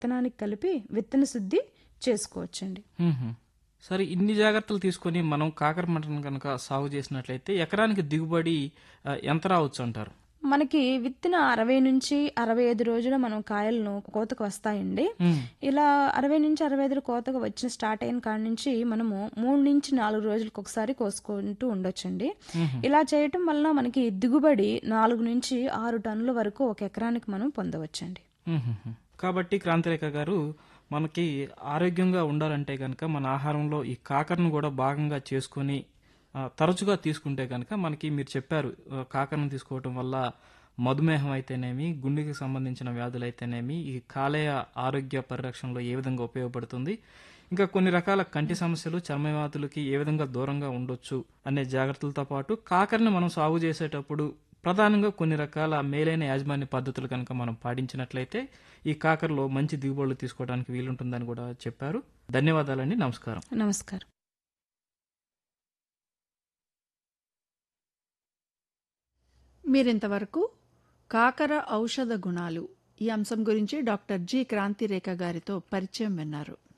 విత్తనానికి కలిపి విత్తన శుద్ధి చేసుకోవచ్చండి మ్మ్హ. సరే ఇన్ని జాగ్రత్తలు తీసుకొని మనం కాకర పంటను కనుక సాగు చేసినట్లయితే ఎకరానికి దిగుబడి ఆ, ఎంత రావచ్చు అంటారు మనకి విత్తన అరవై నుంచి అరవై ఐదు రోజుల మనం కాయలను కోతకు వస్తాయండి మ్మ్. ఇలా అరవై నుంచి అరవై ఐదు కోతకు వచ్చిన స్టార్ట్ అయిన కాడ నుంచి మనము మూడు నుంచి నాలుగు రోజులకు ఒకసారి కోసుకుంటూ ఉండొచ్చండి ఇలా చేయటం వలన మనకి దిగుబడి నాలుగు నుంచి ఆరు టన్నుల వరకు ఒక ఎకరానికి మనం పొందవచ్చండి మ్మ్హ. కాబట్టి క్రాంతిరేఖ గారు మనకి ఆరోగ్యంగా ఉండాలంటే కనుక మన ఆహారంలో ఈ కాకరను కూడా భాగంగా చేసుకొని ఆ, తరచుగా తీసుకుంటే కనుక మనకి మీరు చెప్పారు ఆ, కాకరను తీసుకోవటం వల్ల మధుమేహం అయితేనేమి గుండెకి సంబంధించిన వ్యాధులు అయితేనేమి ఈ కాలేయ ఆరోగ్య పరిరక్షణలో ఏ విధంగా ఉపయోగపడుతుంది ఇంకా కొన్ని రకాల కంటి సమస్యలు చర్మ వ్యాధులకి ఏ విధంగా దూరంగా ఉండొచ్చు అనే జాగ్రత్తలతో పాటు కాకరని మనం సాగు చేసేటప్పుడు ప్రధానంగా కొన్ని రకాల మేలైన యాజమాన్య పద్ధతులు కనుక మనం పాటించినట్లయితే ఈ కాకరలో మంచి దిగుబడులు తీసుకోవడానికి వీలుంటుందని కూడా చెప్పారు ధన్యవాదాలండి నమస్కారం నమస్కారం మీరింతవరకు కాకర ఔషధ గుణాలు ఈ అంశం గురించి డాక్టర్ జి క్రాంతిరేఖ గారితో పరిచయం విన్నారు